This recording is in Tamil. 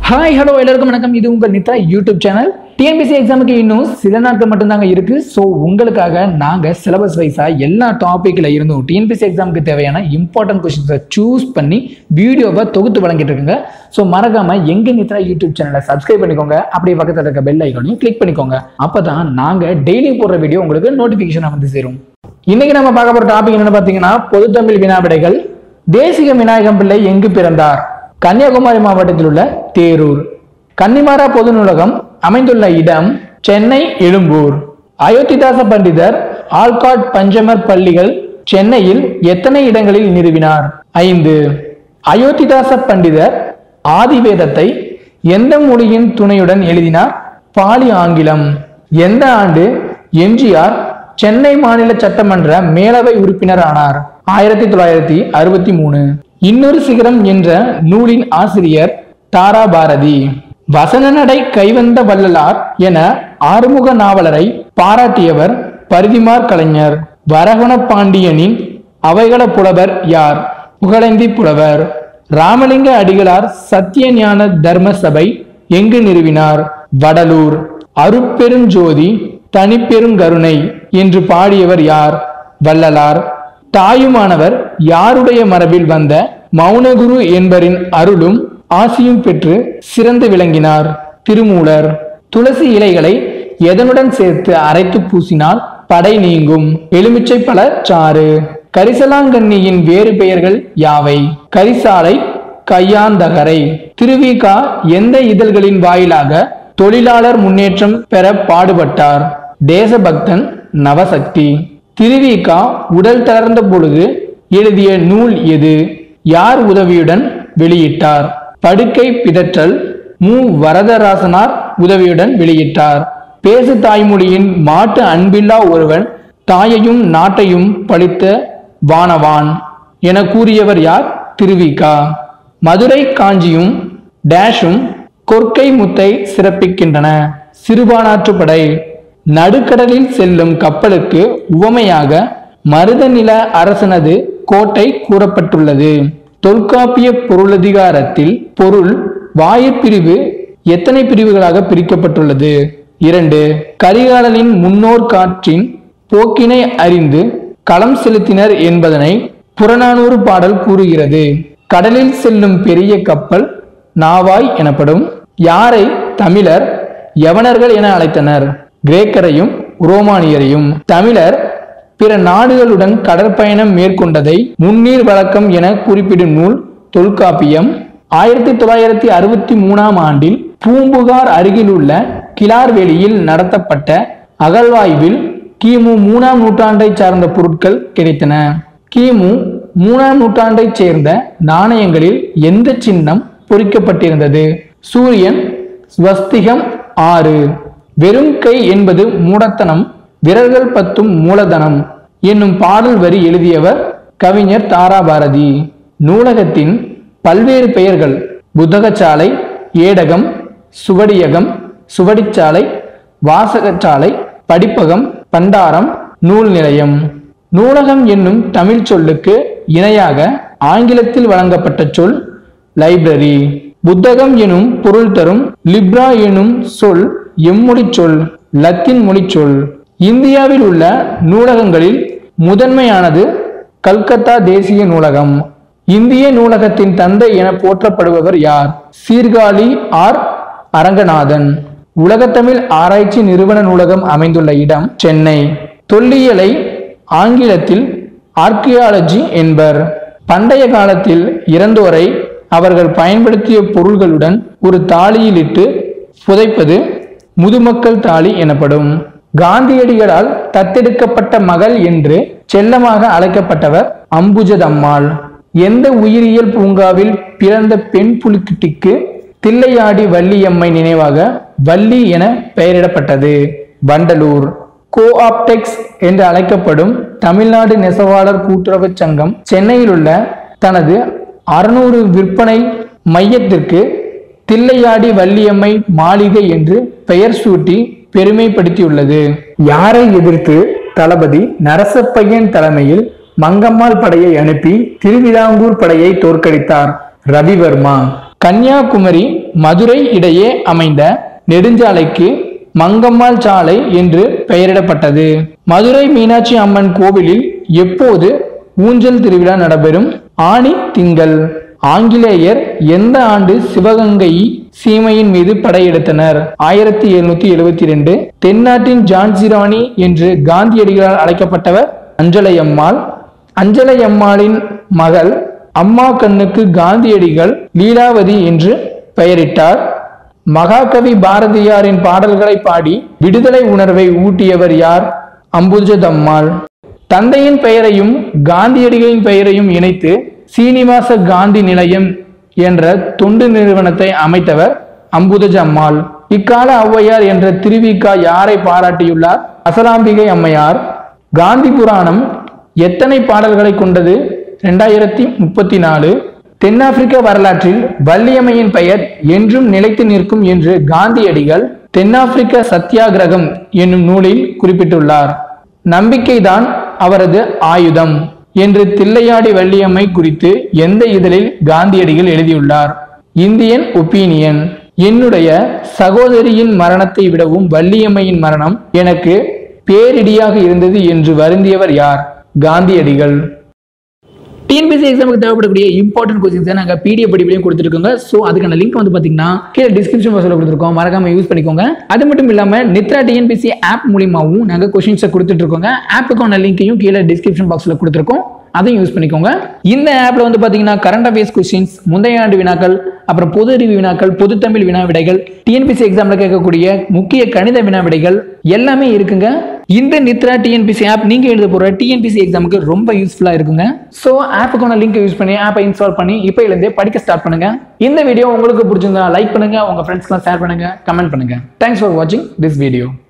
ஹாய் ஹலோ எல்லாருக்கும் வணக்கம் இது உங்கள் நித்ரா யூடியூப் சேனல் டிஎன்பிசி எக்ஸாமுக்கு இன்னும் சில நாட்கள் மட்டும்தாங்க இருக்கு ஸோ உங்களுக்காக நாங்கள் சிலபஸ் வைஸாக எல்லா டாப்பிக்கில் இருந்தும் டிஎன்பிசி எக்ஸாமுக்கு தேவையான இம்பார்ட்டன்ட் கொஸ்டின்ஸை சூஸ் பண்ணி வீடியோவை தொகுத்து வழங்கிட்டு இருக்குங்க ஸோ மறக்காம எங்க நித்ரா யூடியூப் சேனலை சப்ஸ்கிரைப் பண்ணிக்கோங்க அப்படியே பக்கத்தில் இருக்க பெல் ஐக்கானையும் கிளிக் பண்ணிக்கோங்க அப்போ தான் நாங்கள் டெய்லி போடுற வீடியோ உங்களுக்கு நோட்டிஃபிகேஷன் வந்து சேரும் இன்னைக்கு நம்ம பார்க்க போகிற டாபிக் என்னன்னு பார்த்தீங்கன்னா பொதுத்தமிழ் வினாவிடைகள் தேசிக விநாயகம் பிள்ளை எங்கு பிறந்தார் கன்னியாகுமரி மாவட்டத்தில் உள்ள தேரூர் கன்னிமாரா பொது நூலகம் அமைந்துள்ள இடம் சென்னை எழும்பூர் அயோத்திதாச பண்டிதர் ஆல்காட் பஞ்சமர் பள்ளிகள் சென்னையில் எத்தனை இடங்களில் நிறுவினார் ஐந்து அயோத்திதாச பண்டிதர் ஆதிவேதத்தை எந்த மொழியின் துணையுடன் எழுதினார் பாலி ஆங்கிலம் எந்த ஆண்டு எம்ஜிஆர் சென்னை மாநில சட்டமன்ற மேலவை உறுப்பினர் ஆனார் ஆயிரத்தி தொள்ளாயிரத்தி அறுபத்தி மூணு இன்னொரு சிகரம் என்ற நூலின் ஆசிரியர் தாரா பாரதி வசன நடை கைவந்த வள்ளலார் என ஆறுமுக நாவலரை பாராட்டியவர் பரிதிமார் கலைஞர் வரகுண பாண்டியனின் அவைகள புலவர் யார் புகழேந்தி புலவர் ராமலிங்க அடிகளார் சத்திய ஞான தர்ம சபை எங்கு நிறுவினார் வடலூர் அருட்பெருஞ்சோதி தனிப்பெருங்கருணை என்று பாடியவர் யார் வள்ளலார் தாயுமானவர் யாருடைய மரபில் வந்த மௌனகுரு என்பரின் அருளும் ஆசியும் பெற்று சிறந்து விளங்கினார் திருமூலர் துளசி இலைகளை எதனுடன் சேர்த்து அரைத்து பூசினால் படை நீங்கும் எலுமிச்சை பழ சாறு கரிசலாங்கண்ணியின் வேறு பெயர்கள் யாவை கரிசாலை கையாந்தகரை திருவிகா எந்த இதழ்களின் வாயிலாக தொழிலாளர் முன்னேற்றம் பெற பாடுபட்டார் தேசபக்தன் நவசக்தி திருவிகா உடல் தளர்ந்த பொழுது எழுதிய நூல் எது யார் உதவியுடன் வெளியிட்டார் படுக்கை பிதற்றல் மு வரதராசனார் உதவியுடன் வெளியிட்டார் பேசு தாய்மொழியின் மாட்டு அன்பில்லா ஒருவன் தாயையும் நாட்டையும் பழித்த வானவான் என கூறியவர் யார் திருவிகா மதுரை காஞ்சியும் டேஷும் கொற்கை முத்தை சிறப்பிக்கின்றன சிறுபானாற்றுப்படை நடுக்கடலில் செல்லும் கப்பலுக்கு உவமையாக மருதநில அரசனது கோட்டை கூறப்பட்டுள்ளது தொல்காப்பிய பொருளதிகாரத்தில் பொருள் வாயுப்பிரிவு எத்தனை பிரிவுகளாக பிரிக்கப்பட்டுள்ளது இரண்டு கரிகாலனின் முன்னோர் காற்றின் போக்கினை அறிந்து களம் செலுத்தினர் என்பதனை புறநானூறு பாடல் கூறுகிறது கடலில் செல்லும் பெரிய கப்பல் நாவாய் எனப்படும் யாரை தமிழர் யவனர்கள் என அழைத்தனர் கிரேக்கரையும் ரோமானியரையும் தமிழர் பிற நாடுகளுடன் கடற்பயணம் மேற்கொண்டதை முன்னீர் வழக்கம் என குறிப்பிடும் நூல் தொல்காப்பியம் ஆயிரத்தி தொள்ளாயிரத்தி அறுபத்தி மூணாம் ஆண்டில் பூம்புகார் அருகிலுள்ள கிளார்வெளியில் நடத்தப்பட்ட அகழ்வாய்வில் கிமு மூணாம் நூற்றாண்டைச் சார்ந்த பொருட்கள் கிடைத்தன கிமு மூணாம் நூற்றாண்டைச் சேர்ந்த நாணயங்களில் எந்த சின்னம் பொறிக்கப்பட்டிருந்தது சூரியன் ஸ்வஸ்திகம் ஆறு வெறும் கை என்பது மூடத்தனம் விரல்கள் பத்தும் மூலதனம் என்னும் பாடல் வரி எழுதியவர் கவிஞர் தாராபாரதி நூலகத்தின் பல்வேறு பெயர்கள் புத்தகச்சாலை ஏடகம் சுவடியகம் சுவடிச்சாலை வாசகச்சாலை படிப்பகம் பண்டாரம் நூல் நிலையம் நூலகம் என்னும் தமிழ் சொல்லுக்கு இணையாக ஆங்கிலத்தில் வழங்கப்பட்ட சொல் லைப்ரரி புத்தகம் எனும் பொருள் தரும் லிப்ரா எனும் சொல் எம்மொழி சொல் லத்தீன் மொழி சொல் இந்தியாவில் உள்ள நூலகங்களில் முதன்மையானது கல்கத்தா தேசிய நூலகம் இந்திய நூலகத்தின் தந்தை என போற்றப்படுபவர் யார் சீர்காழி ஆர் அரங்கநாதன் உலகத்தமிழ் ஆராய்ச்சி நிறுவன நூலகம் அமைந்துள்ள இடம் சென்னை தொல்லியலை ஆங்கிலத்தில் ஆர்கியாலஜி என்பர் பண்டைய காலத்தில் இறந்தோரை அவர்கள் பயன்படுத்திய பொருள்களுடன் ஒரு தாலியிலிட்டு புதைப்பது முதுமக்கள் தாலி எனப்படும் காந்தியடிகளால் தத்தெடுக்கப்பட்ட மகள் என்று செல்லமாக அழைக்கப்பட்டவர் அம்புஜதம்மாள் எந்த உயிரியல் பூங்காவில் பிறந்த பெண் புலிக்குட்டிக்கு தில்லையாடி வள்ளியம்மை நினைவாக வள்ளி என பெயரிடப்பட்டது வண்டலூர் கோஆப்டெக்ஸ் என்று அழைக்கப்படும் தமிழ்நாடு நெசவாளர் கூட்டுறவு சங்கம் சென்னையில் உள்ள தனது அறுநூறு விற்பனை மையத்திற்கு தில்லையாடி வள்ளியம்மை மாளிகை என்று பெயர் சூட்டி பெருமைப்படுத்தியுள்ளது யாரை எதிர்த்து தளபதி நரசப்பையன் தலைமையில் மங்கம்மாள் படையை அனுப்பி திருவிதாங்கூர் படையை தோற்கடித்தார் ரவிவர்மா கன்னியாகுமரி மதுரை இடையே அமைந்த நெடுஞ்சாலைக்கு மங்கம்மாள் சாலை என்று பெயரிடப்பட்டது மதுரை மீனாட்சி அம்மன் கோவிலில் எப்போது ஊஞ்சல் திருவிழா நடைபெறும் ஆணி திங்கள் ஆங்கிலேயர் எந்த ஆண்டு சிவகங்கை சீமையின் மீது படையெடுத்தனர் ஆயிரத்தி எழுநூத்தி எழுபத்தி ரெண்டு தென்னாட்டின் ஜான்சிராணி என்று காந்தியடிகளால் அழைக்கப்பட்டவர் அஞ்சலையம்மாள் அஞ்சலையம்மாளின் மகள் அம்மா கண்ணுக்கு காந்தியடிகள் லீலாவதி என்று பெயரிட்டார் மகாகவி பாரதியாரின் பாடல்களை பாடி விடுதலை உணர்வை ஊட்டியவர் யார் அம்புஜதம்மாள் தந்தையின் பெயரையும் காந்தியடிகளின் பெயரையும் இணைத்து சீனிவாச காந்தி நிலையம் என்ற தொண்டு நிறுவனத்தை அமைத்தவர் அம்புதஜ அம்மாள் இக்கால ஔவையார் என்ற திருவிக்கா யாரை பாராட்டியுள்ளார் அசலாம்பிகை அம்மையார் காந்தி புராணம் எத்தனை பாடல்களை கொண்டது ரெண்டாயிரத்தி முப்பத்தி நாலு தென்னாப்பிரிக்க வரலாற்றில் வள்ளியம்மையின் பெயர் என்றும் நிலைத்து நிற்கும் என்று காந்தியடிகள் தென்னாப்பிரிக்க சத்தியாகிரகம் என்னும் நூலில் குறிப்பிட்டுள்ளார் நம்பிக்கைதான் அவரது ஆயுதம் என்று தில்லையாடி வள்ளியம்மை குறித்து எந்த இதழில் காந்தியடிகள் எழுதியுள்ளார் இந்தியன் ஒப்பீனியன் என்னுடைய சகோதரியின் மரணத்தை விடவும் வள்ளியம்மையின் மரணம் எனக்கு பேரிடியாக இருந்தது என்று வருந்தியவர் யார் காந்தியடிகள் டிஎன்பிசி எக்ஸாமுக்கு தேவைப்படக்கூடிய இம்பார்ட்டன்ட் கொஸ்டின்ஸை நாங்கள் பிடிஎஃப் படிப்பிலையும் கொடுத்துருக்கோங்க ஸோ அதுக்கான லிங்க் வந்து பார்த்தீங்கன்னா கீழே டிஸ்கிரிப்ஷன் பாக்ஸில் கொடுத்துருக்கோம் மறக்காம யூஸ் பண்ணிக்கோங்க அது மட்டும் இல்லாமல் நித்ரா டிஎன்பிசி ஆப் மூலியமாகவும் நாங்கள் கொஸ்டின்ஸை கொடுத்துட்ருக்கோங்க ஆப்புக்கான லிங்க்கையும் கீழே டிஸ்கிரிப்ஷன் பாக்ஸில் கொடுத்துருக்கோம் அதையும் யூஸ் பண்ணிக்கோங்க இந்த ஆப்ல வந்து பாத்தீங்கன்னா கரண்ட் அஃபேர்ஸ் கொஸ்டின்ஸ் முந்தைய ஆண்டு வினாக்கள் அப்புறம் பொது அறிவு வினாக்கள் பொது தமிழ் வினா விடைகள் டிஎன்பிசி எக்ஸாம்ல கேட்கக்கூடிய முக்கிய கணித வினா விடைகள் எல்லாமே இருக்குங்க இந்த நித்ரா டிஎன்பிசி ஆப் நீங்க எழுத போற டிஎன்பிசி எக்ஸாமுக்கு ரொம்ப யூஸ்ஃபுல்லா இருக்குங்க ஸோ ஆப்புக்கான லிங்க் யூஸ் பண்ணி ஆப்பை இன்ஸ்டால் பண்ணி இப்போ இருந்தே படிக்க ஸ்டார்ட் பண்ணுங்க இந்த வீடியோ உங்களுக்கு பிடிச்சிருந்தா லைக் பண்ணுங்க உங்க ஃப்ரெண்ட்ஸ்லாம் ஷேர் பண்ணுங்க கமெண்ட் பண்ணுங்க தேங்க்ஸ் ஃபார் வாட்சிங் திஸ் வீடியோ